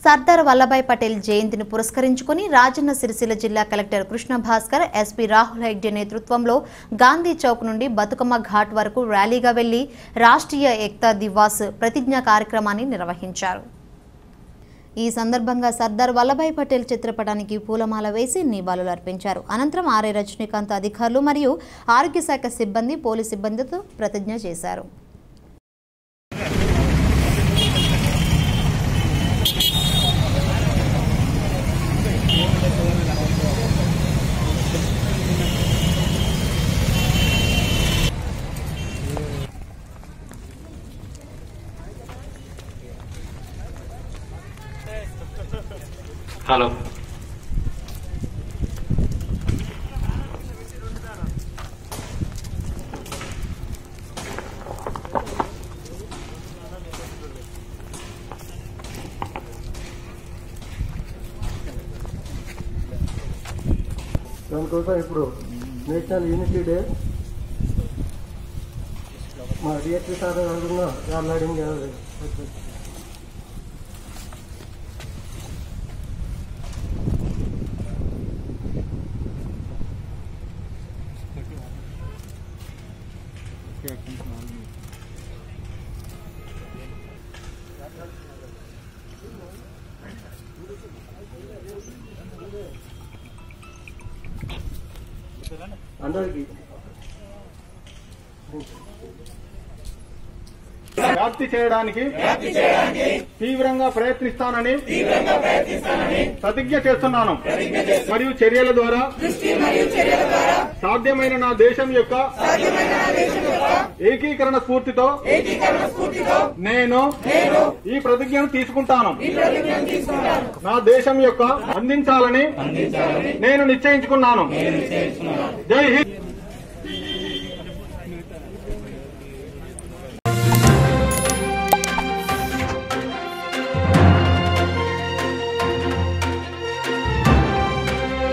సర్దార్ వల్లభాయ్ పటేల్ జయంతిని పురస్కరించుకుని రాజన్న సిరిసిల్ల జిల్లా కలెక్టర్ కృష్ణ భాస్కర్ ఎస్పీ రాహుల్ హెగ్డే నేతృత్వంలో గాంధీ చౌక్ నుండి బతుకమ్మ ఘాట్ వరకు ర్యాలీగా వెళ్లి రాష్ట్రీయ ఏక్తా దివాస్ ప్రతిజ్ఞా కార్యక్రమాన్ని నిర్వహించారు ఈ సందర్భంగా సర్దార్ వల్లభాయ్ పటేల్ చిత్రపటానికి పూలమాల వేసి నివాళులు అర్పించారు అనంతరం ఆర్ఏ రజనీకాంత్ అధికారులు మరియు ఆరోగ్య శాఖ సిబ్బంది పోలీస్ సిబ్బందితో ప్రతిజ్ఞ చేశారు హలో దానికోసం ఇప్పుడు నేషనల్ యూనిటీ డే మా డిఎస్పీ సార్ అనుకున్నా రామనాడింగ్ అందరికి వ్యాప్తి చేయడానికి తీవ్రంగా ప్రయత్నిస్తానని ప్రతిజ్ఞ చేస్తున్నాను మరియు చర్యల ద్వారా సాధ్యమైన నా దేశం యొక్క ఏకీకరణ స్ఫూర్తితో నేను ఈ ప్రతిజ్ఞను తీసుకుంటాను నా దేశం యొక్క అందించాలని నేను నిశ్చయించుకున్నాను జై హింద్